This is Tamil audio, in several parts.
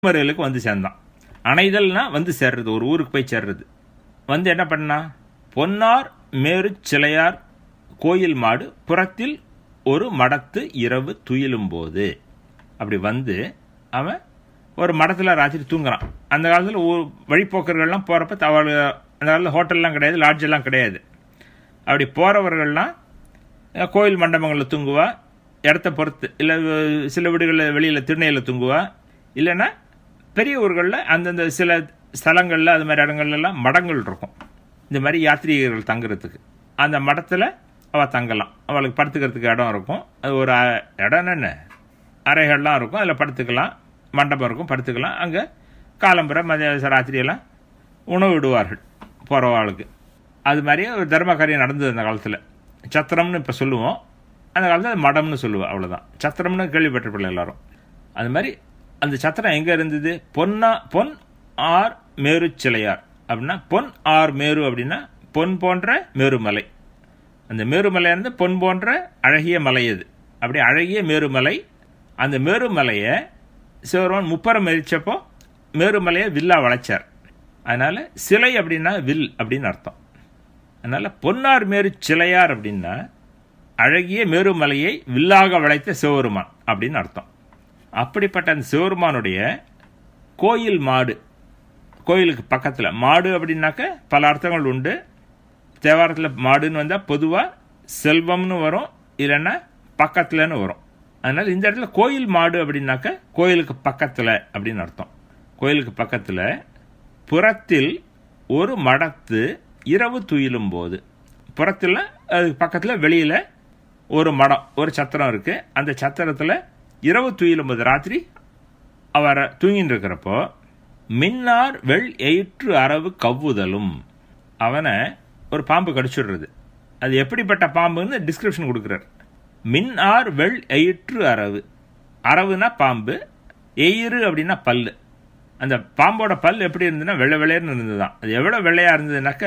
மறையிலுக்கு வந்து சேர்ந்தான் அணைதல்னா வந்து சேர்றது ஒரு ஊருக்கு போய் சேர்றது வந்து என்ன பண்ணா பொன்னார் மேரு சிலையார் கோயில் மாடு புறத்தில் ஒரு மடத்து இரவு துயிலும் போது அப்படி வந்து அவன் ஒரு மடத்தில் ராத்திரி தூங்குறான் அந்த காலத்தில் ஊர் வழிப்போக்கர்கள்லாம் போகிறப்ப அவள் அந்த காலத்தில் ஹோட்டல்லாம் கிடையாது லாட்ஜ் எல்லாம் கிடையாது அப்படி போகிறவர்கள்லாம் அஹ், கோயில் மண்டபங்களில் தூங்குவா இடத்த பொறுத்து இல்லை சில வீடுகளில் வெளியில் திருநையில் தூங்குவா இல்லைன்னா பெரிய ஊர்களில் அந்தந்த சில ஸ்தலங்களில் அது மாதிரி இடங்கள்லாம் மடங்கள் இருக்கும் இந்த மாதிரி யாத்ரீகர்கள் தங்குறதுக்கு அந்த மடத்தில் அவள் தங்கலாம் அவளுக்கு படுத்துக்கிறதுக்கு இடம் இருக்கும் அது ஒரு அ- இடம் என்ன அறைகள்லாம் இருக்கும் அதில் படுத்துக்கலாம் மண்டபம் இருக்கும் படுத்துக்கலாம் அங்கே காலம்புரை மதிய ராத்திரியெல்லாம் உணவு விடுவார்கள் போகிறவாளுக்கு அது மாதிரியே ஒரு தர்ம காரியம் நடந்தது அந்த காலத்தில் சத்திரம்னு இப்போ சொல்லுவோம் அந்த காலத்தில் அது மடம்னு சொல்லுவோம் அவ்வளோதான் சத்திரம்னு கேள்விப்பட்டிருப்பில்ல எல்லாரும் அது மாதிரி அந்த சத்திரம் எங்கே இருந்தது பொன்னா பொன் ஆர் மேரு சிலையார் அப்படின்னா பொன் ஆர் மேரு அப்படின்னா பொன் போன்ற மேருமலை அந்த மேருமலை இருந்து பொன் போன்ற அழகிய மலை அது அப்படி அழகிய மேருமலை அந்த மேருமலையை சிவருமன் முப்பரம் எரிச்சப்போ மேருமலையை வில்லா வளைச்சார் அதனால சிலை அப்படின்னா வில் அப்படின்னு அர்த்தம் அதனால பொன்னார் மேரு சிலையார் அப்படின்னா அழகிய மேருமலையை வில்லாக வளைத்த சிவருமான் அப்படின்னு அர்த்தம் அப்படிப்பட்ட அந்த சிவருமானுடைய கோயில் மாடு கோயிலுக்கு பக்கத்தில் மாடு அப்படின்னாக்க பல அர்த்தங்கள் உண்டு தேவாரத்தில் மாடுன்னு வந்தால் பொதுவாக செல்வம்னு வரும் இல்லைன்னா பக்கத்துலன்னு வரும் அதனால் இந்த இடத்துல கோயில் மாடு அப்படின்னாக்க கோயிலுக்கு பக்கத்தில் அப்படின்னு அர்த்தம் கோயிலுக்கு பக்கத்தில் புறத்தில் ஒரு மடத்து இரவு துயிலும் போது புறத்தில் அது பக்கத்தில் வெளியில் ஒரு மடம் ஒரு சத்திரம் இருக்குது அந்த சத்திரத்தில் இரவு துயிலும் போது ராத்திரி அவர் தூங்கின்னு இருக்கிறப்போ மின்னார் வெள் எயிற்று அரவு கவ்வுதலும் அவனை ஒரு பாம்பு கடிச்சுடுறது அது எப்படிப்பட்ட பாம்புன்னு டிஸ்கிரிப்ஷன் கொடுக்குறார் மின்னார் வெள் எயிற்று அரவு அரவுனா பாம்பு எயிறு அப்படின்னா பல்லு அந்த பாம்போட பல் எப்படி இருந்ததுன்னா வெள்ளை வெள்ளையர்னு இருந்ததுதான் அது எவ்வளோ வெள்ளையாக இருந்ததுனாக்க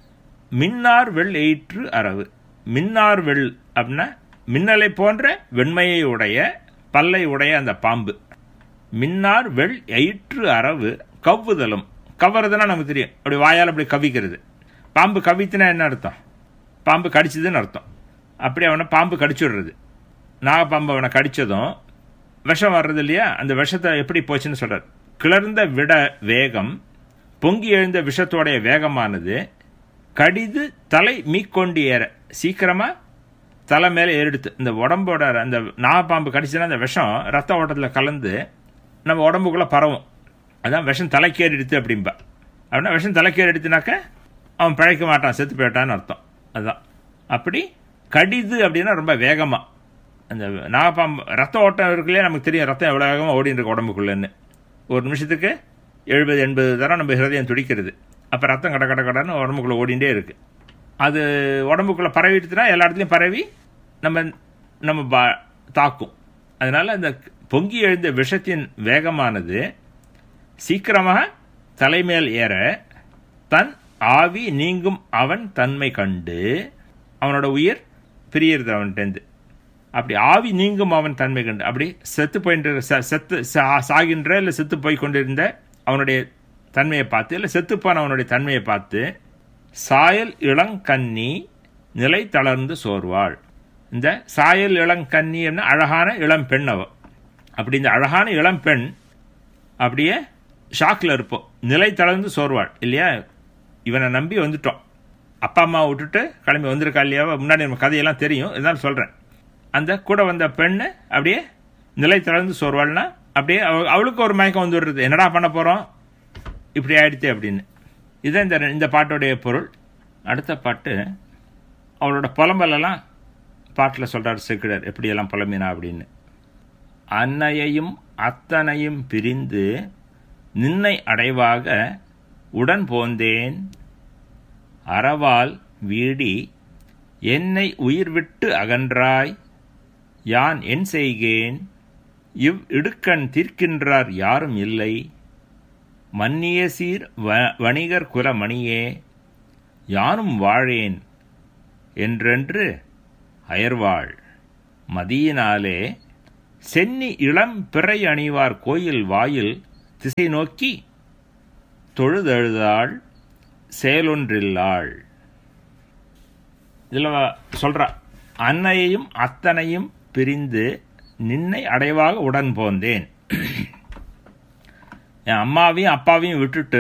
மின்னார் வெள் எயிற்று அரவு மின்னார் வெள் அப்படின்னா மின்னலை போன்ற வெண்மையை உடைய பல்லை உடைய அந்த பாம்பு மின்னார் வெள் எயிற்று அரவு கவ்வுதலும் கவ்வுறதுன்னா நமக்கு தெரியும் அப்படி வாயால் அப்படி கவிக்கிறது பாம்பு கவித்துனா என்ன அர்த்தம் பாம்பு கடிச்சதுன்னு அர்த்தம் அப்படி அவனை பாம்பு கடிச்சுடுறது நாகப்பாம்பு அவனை கடிச்சதும் விஷம் வர்றது இல்லையா அந்த விஷத்தை எப்படி போச்சுன்னு சொல்றார் கிளர்ந்த விட வேகம் பொங்கி எழுந்த விஷத்தோடைய வேகமானது கடிது தலை மீக்கொண்டு ஏற சீக்கிரமா தலை மேலே ஏறிடுத்து இந்த உடம்போட அந்த நாகப்பாம்பு கடிச்சுன்னா அந்த விஷம் ரத்த ஓட்டத்தில் கலந்து நம்ம உடம்புக்குள்ள பரவும் அதான் விஷம் தலைக்கேறிடுத்து அப்படிம்பா அப்படின்னா விஷம் தலைக்கேறிடுத்துனாக்க அவன் பிழைக்க மாட்டான் செத்து போயிட்டான்னு அர்த்தம் அதுதான் அப்படி கடிது அப்படின்னா ரொம்ப வேகமா அந்த நாகப்பாம்பு ரத்த ஓட்டம் இருக்குல்லையே நமக்கு தெரியும் ரத்தம் எவ்வளோ வேகமாக ஓடின்னு இருக்கு உடம்புக்குள்ளேன்னு ஒரு நிமிஷத்துக்கு எழுபது எண்பது தரம் நம்ம ஹிருதயம் துடிக்கிறது அப்போ ரத்தம் கட கட கடன்னு உடம்புக்குள்ளே ஓடிண்டே இருக்கு அது உடம்புக்குள்ளே பரவிடுச்சுன்னா எல்லா இடத்துலையும் பரவி நம்ம நம்ம பா- தாக்கும் அதனால அந்த பொங்கி எழுந்த விஷத்தின் வேகமானது சீக்கிரமாக தலைமேல் ஏற தன் ஆவி நீங்கும் அவன் தன்மை கண்டு அவனோட உயிர் பிரியறது அவன்கிட்டேருந்து அப்படி ஆவி நீங்கும் அவன் தன்மை கண்டு அப்படி செத்து போயின்ற ச- செத்து சா- சாகின்ற இல்லை செத்து போய் கொண்டிருந்த அவனுடைய தன்மையை பார்த்து இல்லை செத்துப்போன அவனுடைய தன்மையை பார்த்து சாயல் இளங்கன்னி நிலை தளர்ந்து சோர்வாள் இந்த சாயல் இளங்கன்னி என்ன அழகான இளம் பெண் அவ அப்படி இந்த அழகான இளம் பெண் அப்படியே ஷாக்கில் இருப்போம் நிலை தளர்ந்து சோர்வாள் இல்லையா இவனை நம்பி வந்துட்டோம் அப்பா அம்மாவை விட்டுட்டு கிளம்பி வந்திருக்கா இல்லையா முன்னாடி நம்ம கதையெல்லாம் தெரியும் இருந்தாலும் சொல்கிறேன் அந்த கூட வந்த பெண்ணு அப்படியே நிலை தளர்ந்து சோர்வாள்னா அப்படியே அவ- அவளுக்கு ஒரு மயக்கம் வந்து விடுறது என்னடா பண்ண போகிறோம் இப்படி ஆயிடுச்சு அப்படின்னு இதுதான் இந்த இந்த பாட்டோடைய பொருள் அடுத்த பாட்டு அவளோட புலம்பலெல்லாம் பாட்டில் சொல்கிறார் செக்கிடர் எப்படியெல்லாம் புலம்பினா அப்படின்னு அன்னையையும் அத்தனையும் பிரிந்து நின்னை அடைவாக உடன் போந்தேன் அறவால் வீடி என்னை உயிர் விட்டு அகன்றாய் யான் என் செய்கேன் இவ் இடுக்கண் தீர்க்கின்றார் யாரும் இல்லை மன்னிய சீர் வ- வணிகர் குலமணியே யானும் வாழேன் என்றென்று அயர்வாள் மதியினாலே சென்னி இளம் பிறை அணிவார் கோயில் வாயில் திசை நோக்கி தொழுதழுதாள் செயலொன்றில்லாள் இதில் சொல்றா அன்னையையும் அத்தனையும் பிரிந்து நின்னை அடைவாக உடன் போந்தேன் என் அம்மாவையும் அப்பாவையும் விட்டுட்டு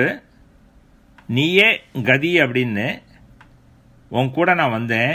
நீயே கதி அப்படின்னு உன் கூட நான் வந்தேன்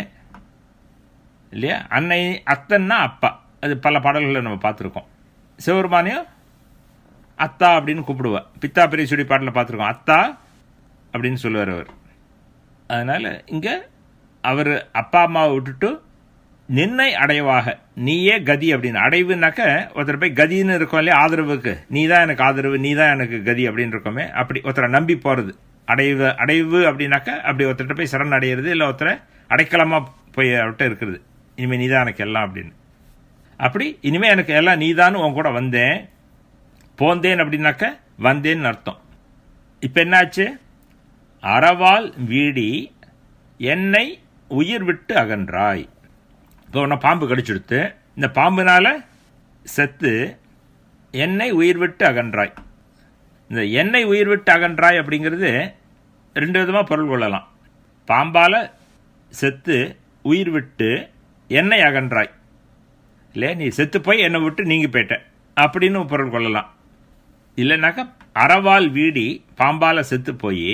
இல்லையா அன்னை அத்தன்னா அப்பா அது பல பாடல்களில் நம்ம பார்த்துருக்கோம் சிவபெருமானையும் அத்தா அப்படின்னு கூப்பிடுவா பித்தா பெரிய சுடி பாட்டில் பார்த்துருக்கோம் அத்தா அப்படின்னு சொல்லுவார் அவர் அதனால் இங்கே அவர் அப்பா அம்மாவை விட்டுட்டு நின்னை அடைவாக நீயே கதி அப்படின்னு அடைவுனாக்க ஒருத்தர் போய் கதின்னு இருக்கோம் இல்லையா ஆதரவுக்கு நீ தான் எனக்கு ஆதரவு நீ தான் எனக்கு கதி அப்படின்னு இருக்கோமே அப்படி ஒருத்தரை நம்பி போகிறது அடைவு அடைவு அப்படின்னாக்க அப்படி ஒருத்தர்கிட்ட போய் சரண் அடையிறது இல்லை ஒருத்தரை அடைக்கலமாக போய் அவர்கிட்ட இருக்கிறது இனிமேல் நீ தான் எனக்கு எல்லாம் அப்படின்னு அப்படி இனிமேல் எனக்கு எல்லாம் நீதான்னு உன் கூட வந்தேன் போந்தேன் அப்படின்னாக்க வந்தேன்னு அர்த்தம் இப்போ என்னாச்சு அறவால் வீடி என்னை உயிர் விட்டு அகன்றாய் இப்போ உன்னை பாம்பு கடிச்சுடுத்து இந்த பாம்புனால செத்து என்னை உயிர் விட்டு அகன்றாய் இந்த என்னை உயிர் விட்டு அகன்றாய் அப்படிங்கிறது ரெண்டு விதமாக பொருள் கொள்ளலாம் பாம்பால் செத்து உயிர் விட்டு என்னை அகன்றாய் இல்லையா நீ செத்து போய் என்னை விட்டு நீங்கி போயிட்ட அப்படின்னு பொருள் கொள்ளலாம் இல்லைனாக்கா அறவால் வீடி பாம்பால செத்து போய்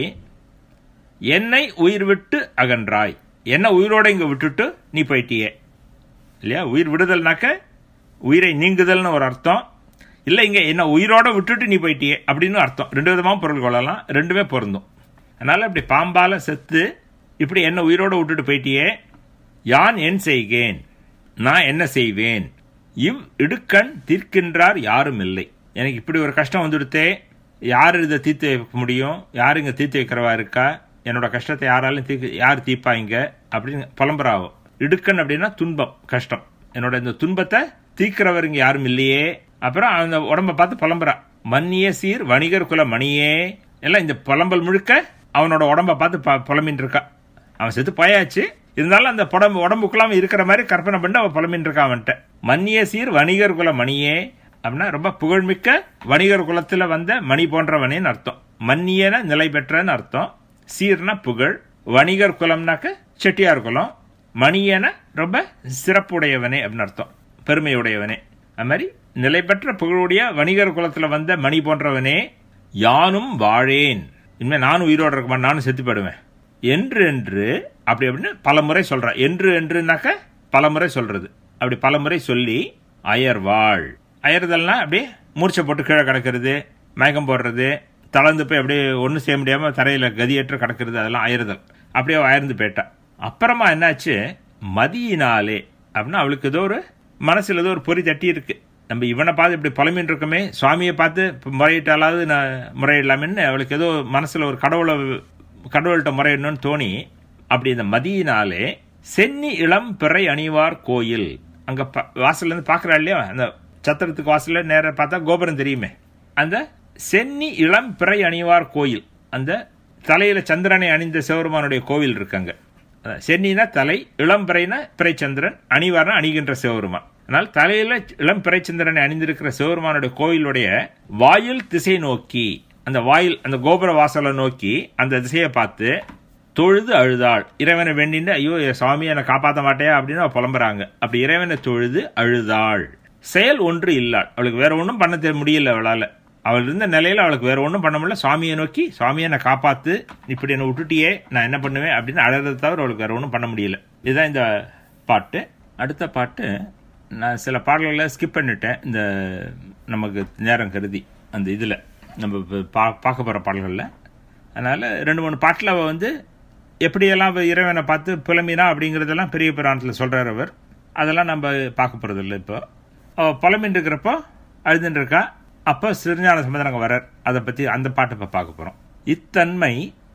என்னை உயிர் விட்டு அகன்றாய் என்ன உயிரோட இங்கே விட்டுட்டு நீ போயிட்டியே இல்லையா உயிர் விடுதல்னாக்க உயிரை நீங்குதல்னு ஒரு அர்த்தம் இல்லை இங்கே என்ன உயிரோட விட்டுட்டு நீ போயிட்டியே அப்படின்னு அர்த்தம் ரெண்டு விதமாக பொருள் கொள்ளலாம் ரெண்டுமே பொருந்தும் அதனால் இப்படி பாம்பால செத்து இப்படி என்ன உயிரோட விட்டுட்டு போயிட்டியே யான் என் செய்கேன் நான் என்ன செய்வேன் இவ் இடுக்கண் தீர்க்கின்றார் யாரும் இல்லை எனக்கு இப்படி ஒரு கஷ்டம் வந்துடுத்தே யார் இதை தீர்த்து வைக்க முடியும் யார் இங்கே தீர்த்து வைக்கிறவா இருக்கா என்னோட கஷ்டத்தை யாராலும் தீர்க்க யார் தீர்ப்பாங்க அப்படின்னு புலம்புறாவோ இடுக்கண் அப்படின்னா துன்பம் கஷ்டம் என்னோட இந்த துன்பத்தை தீர்க்கிறவர் இங்கே யாரும் இல்லையே அப்புறம் அந்த உடம்ப பார்த்து புலம்புறா மன்னிய சீர் வணிகர் குல மணியே எல்லாம் இந்த புலம்பல் முழுக்க அவனோட உடம்ப பார்த்து ப புலம்பின்னு இருக்கா அவன் செத்து போயாச்சு இருந்தாலும் அந்த புடம்பு உடம்புக்குள்ளாம இருக்கிற மாதிரி கற்பனை பண்ணி அவன் புலம்பின்னு இருக்கா அவன்கிட்ட மன்னிய சீர் வணிகர் குல மணியே அப்படின்னா ரொம்ப புகழ்மிக்க வணிகர் குலத்தில் வந்த மணி போன்றவனேன்னு அர்த்தம் மன்னியன நிலை பெற்றன்னு அர்த்தம் சீர்னா புகழ் வணிகர் குலம்னாக்க செட்டியார் குலம் மணியன ரொம்ப சிறப்புடையவனே அப்படின்னு அர்த்தம் பெருமையுடையவனே அது மாதிரி நிலை பெற்ற புகழுடைய வணிகர் குலத்தில் வந்த மணி போன்றவனே யானும் வாழேன் இனிமேல் நானும் உயிரோடு இருக்க நானும் செத்து போயிடுவேன் என்று என்று அப்படி அப்படின்னு பல முறை சொல்றான் என்று என்றுனாக்க பல முறை சொல்றது அப்படி பல முறை சொல்லி அயர்வாள் அயறுதல்னா அப்படியே மூர்ச்சை போட்டு கீழே கிடக்கிறது மயக்கம் போடுறது தளர்ந்து போய் அப்படியே ஒன்றும் செய்ய முடியாமல் தரையில் கதியற்று கிடக்கிறது அதெல்லாம் அயறுதல் அப்படியே அயர்ந்து போயிட்டா அப்புறமா என்னாச்சு மதியினாலே அப்படின்னா அவளுக்கு ஏதோ ஒரு மனசில் ஏதோ ஒரு பொறி தட்டி இருக்கு நம்ம இவனை பார்த்து இப்படி புலமின் இருக்கோமே சுவாமியை பார்த்து முறையிட்டாலாவது நான் முறையிடலாமேன்னு அவளுக்கு ஏதோ மனசில் ஒரு கடவுளை கடவுள்கிட்ட முறையிடணும்னு தோணி அப்படி இந்த மதியினாலே சென்னி இளம் பிறை அணிவார் கோயில் அங்கே வாசல்ல இருந்து பார்க்குறா இல்லையா அந்த சத்திரத்துக்கு வாசல்ல நேர பார்த்தா கோபுரம் தெரியுமே அந்த சென்னி இளம் பிறை அணிவார் கோயில் அந்த தலையில சந்திரனை அணிந்த சிவருமானுடைய கோவில் இருக்காங்க சென்னினா தலை இளம் பிறைனா பிறைச்சந்திரன் அணிவார்னா அணிகின்ற சிவருமான் அதனால் தலையில இளம் பிறைச்சந்திரனை அணிந்திருக்கிற சிவருமானுடைய கோயிலுடைய வாயில் திசை நோக்கி அந்த வாயில் அந்த கோபுர வாசலை நோக்கி அந்த திசையை பார்த்து தொழுது அழுதாள் இறைவனை வேண்டின்னு ஐயோ சுவாமி என்னை காப்பாற்ற மாட்டேயா அப்படின்னு அவ புலம்புறாங்க அப்படி இறைவனை தொழுது அழுதாள் செயல் ஒன்று இல்லாள் அவளுக்கு வேற ஒன்றும் பண்ண முடியல அவளால் அவள் இருந்த நிலையில் அவளுக்கு வேற ஒன்றும் பண்ண முடியல சுவாமியை நோக்கி சுவாமியை என்னை காப்பாத்து இப்படி என்னை விட்டுட்டியே நான் என்ன பண்ணுவேன் அப்படின்னு அழகிறத தவிர அவளுக்கு வேற ஒன்றும் பண்ண முடியல இதுதான் இந்த பாட்டு அடுத்த பாட்டு நான் சில பாடல்களை ஸ்கிப் பண்ணிட்டேன் இந்த நமக்கு நேரம் கருதி அந்த இதில் நம்ம பா பார்க்க போகிற பாடல்களில் அதனால் ரெண்டு மூணு பாட்டில் அவள் வந்து எப்படியெல்லாம் இறைவனை பார்த்து புலம்பினா அப்படிங்கிறதெல்லாம் பெரிய புராணத்தில் சொல்கிறார் அவர் அதெல்லாம் நம்ம பார்க்க போகிறது இல்லை இப்போ அவள் புலம்பின்னு இருக்கிறப்போ அழுதுன்னு இருக்கா அப்போ சிறுஞான சம்பந்தனங்க வரார் அதை பற்றி அந்த பாட்டை இப்போ பார்க்க போகிறோம் இத்தன்மை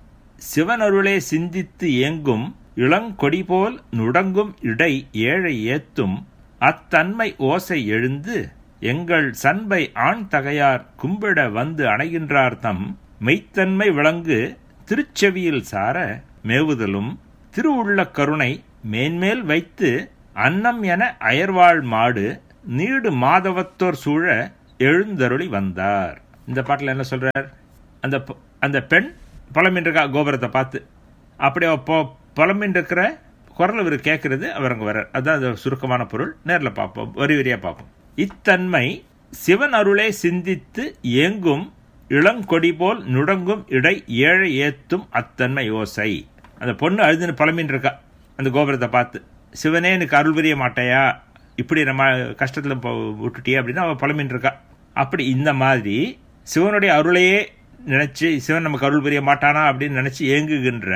சிவனருளே சிந்தித்து ஏங்கும் இளங்கொடி போல் நுடங்கும் இடை ஏழை ஏத்தும் அத்தன்மை ஓசை எழுந்து எங்கள் சண்பை ஆண் தகையார் கும்பிட வந்து அணைகின்றார் தம் மெய்த்தன்மை விளங்கு திருச்செவியில் சார மேவுதலும் திருவுள்ள கருணை மேன்மேல் வைத்து அன்னம் என அயர்வாள் மாடு நீடு மாதவத்தோர் சூழ எழுந்தருளி வந்தார் இந்த பாட்டில் என்ன சொல்றார் அந்த பொ- அந்த பெண் புலம்பின்னு இருக்கா கோபுரத்தை பார்த்து அப்படி அவ பொ புலம்பின்னு இருக்கிற குரல் இவர் கேட்கறது அவர் அங்கே வர்றார் அதுதான் அது சுருக்கமான பொருள் நேரில் பார்ப்போம் வரி வரியா பார்ப்போம் இத்தன்மை சிவன் அருளே சிந்தித்து ஏங்கும் இளங்கொடி போல் நுடங்கும் இடை ஏழை ஏத்தும் அத்தன்மை யோசை அந்த பொண்ணு அழுதுன்னு புலம்பின்னு இருக்கா அந்த கோபுரத்தை பார்த்து சிவனே எனக்கு அருள் புரிய மாட்டாயா இப்படி நம்ம கஷ்டத்தில் விட்டுட்டியே அப்படின்னு அவள் புலம்பின்னு இருக்கா அப்படி இந்த மாதிரி சிவனுடைய அருளையே நினைச்சு சிவன் நமக்கு அருள் புரிய மாட்டானா அப்படின்னு நினைச்சு ஏங்குகின்ற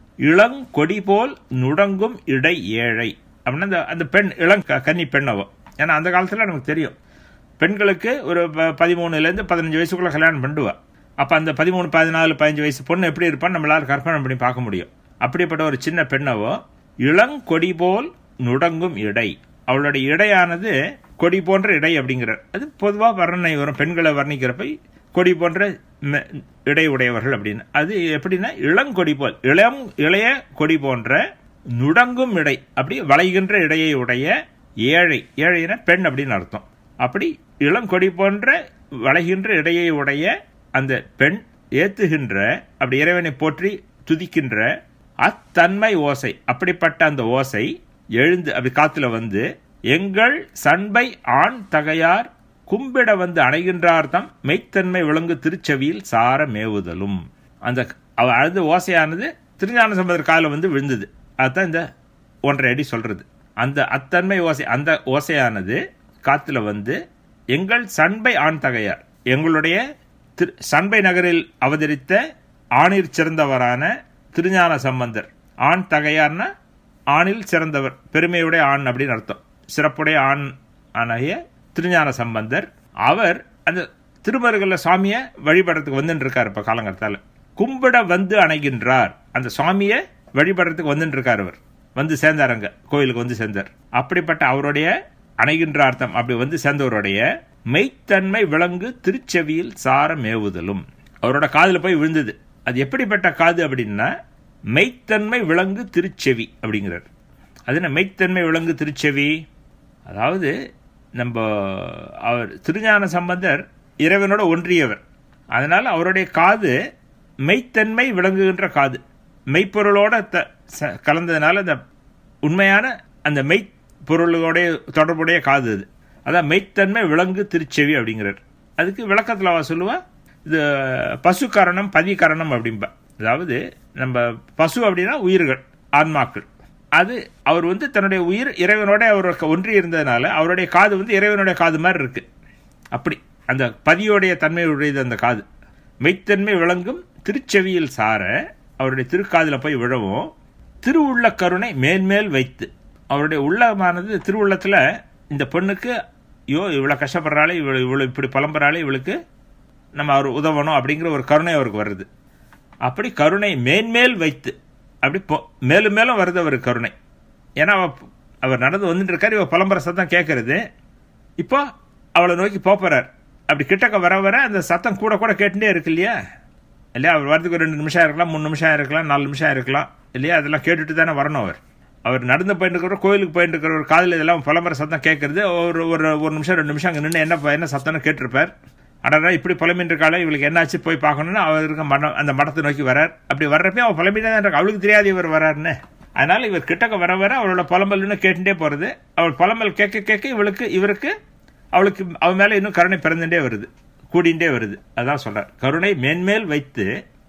இளங்கொடி போல் நுடங்கும் இடை ஏழை அப்படின்னா அந்த அந்த பெண் இளம் க- கன்னி பெண் அவ ஏன்னா அந்த காலத்தில் நமக்கு தெரியும் பெண்களுக்கு ஒரு ப- பதிமூணுலேருந்து பதினஞ்சு வயசுக்குள்ள கல்யாணம் பண்ணுவா அப்போ அந்த பதிமூணு பதினாலு பதினஞ்சு வயசு பொண்ணு எப்படி இருப்பான்னு நம்மளால கற்பனை பண்ணி பார்க்க முடியும் அப்படிப்பட்ட ஒரு சின்ன பெண்ணவோ இளங்கொடி போல் நுடங்கும் இடை அவளுடைய இடையானது கொடி போன்ற இடை அப்படிங்கிறார் அது பொதுவாக வர்ணனை வரும் பெண்களை வர்ணிக்கிறப்ப கொடி போன்ற மெ- இடை உடையவர்கள் அப்படின்னு அது எப்படின்னா இளங்கொடி போல் இளம் இளைய கொடி போன்ற நுடங்கும் இடை அப்படி வளைகின்ற இடையை உடைய ஏழை ஏழைனா பெண் அப்படின்னு அர்த்தம் அப்படி இளங்கொடி போன்ற வளைகின்ற இடையை உடைய அந்த பெண் ஏத்துகின்ற அப்படி இறைவனை போற்றி துதிக்கின்ற அத்தன்மை ஓசை அப்படிப்பட்ட அந்த ஓசை எழுந்து அப்படி காத்துல வந்து எங்கள் சண்பை ஆண் தகையார் கும்பிட வந்து அணைகின்றார் தம் மெய்த்தன்மை விளங்கு திருச்செவியில் சார மேவுதலும் அந்த அவ அழுத ஓசையானது திருஞான சம்பந்தர் காலில் வந்து விழுந்தது அதுதான் இந்த ஒன்றரை அடி சொல்றது அந்த அத்தன்மை ஓசை அந்த ஓசையானது காத்துல வந்து எங்கள் சண்பை ஆண் தகையார் எங்களுடைய திரு சண்பை நகரில் அவதரித்த ஆணிற் சிறந்தவரான திருஞான சம்பந்தர் ஆண் தகையார்னா ஆணில் சிறந்தவர் பெருமையுடைய ஆண் அப்படின்னு அர்த்தம் சிறப்புடைய ஆண் ஆனாகிய திருஞான சம்பந்தர் அவர் அந்த திருமருகல்ல சாமியை வழிபடுறதுக்கு வந்துட்டு இருக்காரு இப்ப காலங்கத்தால கும்பிட வந்து அணைகின்றார் அந்த சுவாமியை வழிபடுறதுக்கு வந்துட்டு இருக்காரு அவர் வந்து சேர்ந்தார் அங்க கோயிலுக்கு வந்து சேர்ந்தார் அப்படிப்பட்ட அவருடைய அணைகின்ற அர்த்தம் அப்படி வந்து சேர்ந்தவருடைய மெய்த்தன்மை விளங்கு திருச்செவியில் சார மேவுதலும் அவரோட காதுல போய் விழுந்தது அது எப்படிப்பட்ட காது அப்படின்னா மெய்த்தன்மை விளங்கு திருச்செவி அப்படிங்கிறார் அது என்ன மெய்த்தன்மை விளங்கு திருச்செவி அதாவது நம்ம அவர் திருஞான சம்பந்தர் இறைவனோட ஒன்றியவர் அதனால அவருடைய காது மெய்த்தன்மை விளங்குகின்ற காது மெய்ப்பொருளோட த- ச- கலந்ததுனால அந்த உண்மையான அந்த மெய்ப்பொருளோட தொடர்புடைய காது அது அதான் மெய்த்தன்மை விளங்கு திருச்செவி அப்படிங்கிறார் அதுக்கு விளக்கத்தில் அவ சொல்லுவா இது பசு கரணம் பதி கரணம் அப்படிம்பா அதாவது நம்ம பசு அப்படின்னா உயிர்கள் ஆன்மாக்கள் அது அவர் வந்து தன்னுடைய உயிர் இறைவனோட அவர் ஒன்றி இருந்ததுனால அவருடைய காது வந்து இறைவனுடைய காது மாதிரி இருக்கு அப்படி அந்த பதியோடைய தன்மையுடையது அந்த காது மெய்த்தன்மை விளங்கும் திருச்செவியில் சார அவருடைய திருக்காதில் போய் விழவும் திருவுள்ள கருணை மேன்மேல் வைத்து அவருடைய உள்ளமானது திருவுள்ளத்தில் இந்த பெண்ணுக்கு ஐயோ இவ்வளோ கஷ்டப்படுறாளே இவ்வளோ இவ்வளோ இப்படி புலம்புறாளே இவளுக்கு நம்ம அவர் உதவணும் அப்படிங்கிற ஒரு கருணை அவருக்கு வருது அப்படி கருணை மேன்மேல் வைத்து அப்படி பொ- மேலும் மேலும் வருது அவர் கருணை ஏன்னா அவ அவர் நடந்து வந்துட்டு இருக்காரு இவ புலம்புற சத்தம் கேட்கறது இப்போ அவளை நோக்கி போறார் அப்படி கிட்டக்க வர வர அந்த சத்தம் கூட கூட கேட்டுட்டே இருக்கு இல்லையா இல்லையா அவர் வரதுக்கு ஒரு ரெண்டு நிமிஷம் இருக்கலாம் மூணு நிமிஷம் இருக்கலாம் நாலு நிமிஷம் இருக்கலாம் இல்லையா அதெல்லாம் கேட்டுட்டு தானே வரணும் அவர் அவர் நடந்து போயிட்டு இருக்கிற கோயிலுக்கு போயிட்டு இருக்கிற ஒரு காதில் இதெல்லாம் புலம்புற சத்தம் கேட்கறது ஒரு ஒரு ஒரு நிமிஷம் ரெண்டு நிமிஷம் அங்கே நின்று என்ன ப- என்ன சத்தம்னு கேட்டிருப்பார் அடடா இப்படி புலம்பின்னு இருக்காளே இவளுக்கு என்னாச்சு போய் பார்க்கணும்னு அவர் இருக்க மடம் அந்த மடத்தை நோக்கி வரார் அப்படி வர்றப்பே அவள் புலம்பிட்டு தான் இருக்கா அவளுக்கு தெரியாது இவர் வராருன்னு அதனால இவர் கிட்டக்க வர வர அவளோட புலம்பல்னு கேட்டுட்டே போறது அவள் புலம்பல் கேட்க கேட்க இவளுக்கு இவருக்கு அவளுக்கு அவ மேல இன்னும் கருணை பிறந்துட்டே வருது கூடிண்டே வருது அதான் சொல்றார் கருணை மேன்மேல் வைத்து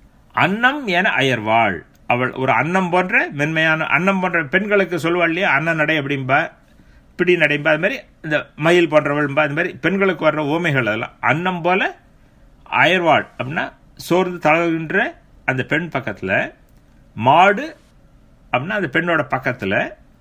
அன்னம் என அயர்வாள் அவள் ஒரு அன்னம் போன்ற மென்மையான அன்னம் போன்ற பெண்களுக்கு சொல்லுவாள் இல்லையா அன்ன நடை அப்படிம்பா பிடி நடைம்பா அது மாதிரி இந்த மயில் போன்றவள்பா அது மாதிரி பெண்களுக்கு வர்ற ஓமைகள் அதெல்லாம் அன்னம் போல அயர்வாள் அப்படின்னா சோர்ந்து தளர்கின்ற அந்த பெண் பக்கத்துல மாடு அப்படின்னா அந்த பெண்ணோட பக்கத்துல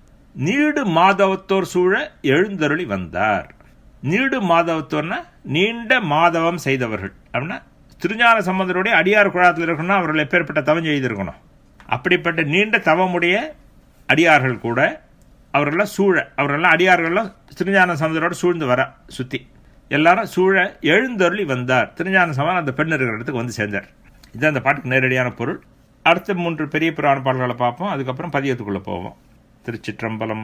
நீடு மாதவத்தோர் சூழ எழுந்தருளி வந்தார் நீடு மாதவத்தோர்னா நீண்ட மாதவம் செய்தவர்கள் அப்படின்னா திருஞான சம்பந்தருடைய அடியார் குழாத்தில் இருக்கணும்னா அவர்கள் எப்பேற்பட்ட தவம் செய்திருக்கணும் அப்படிப்பட்ட நீண்ட தவமுடைய அடியார்கள் கூட அவர்களெல்லாம் சூழ அவர்களெல்லாம் அடியார்கள்லாம் திருஞான சம்பந்தரோட சூழ்ந்து வர சுத்தி எல்லாரும் சூழ எழுந்தருளி வந்தார் திருஞான சம்பந்தம் அந்த பெண் இருக்கிற இடத்துக்கு வந்து சேர்ந்தார் இது அந்த பாட்டுக்கு நேரடியான பொருள் அடுத்த மூன்று பெரிய புராண பாடல்களை பார்ப்போம் அதுக்கப்புறம் பதியத்துக்குள்ள போவோம் திருச்சிற்றம்பலம்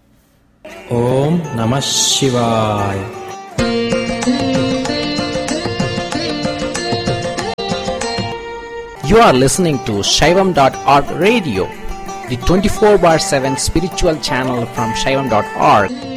ஓம் நம சிவாய் You are listening to Shaivam.org radio, the 24 bar 7 spiritual channel from Shaivam.org.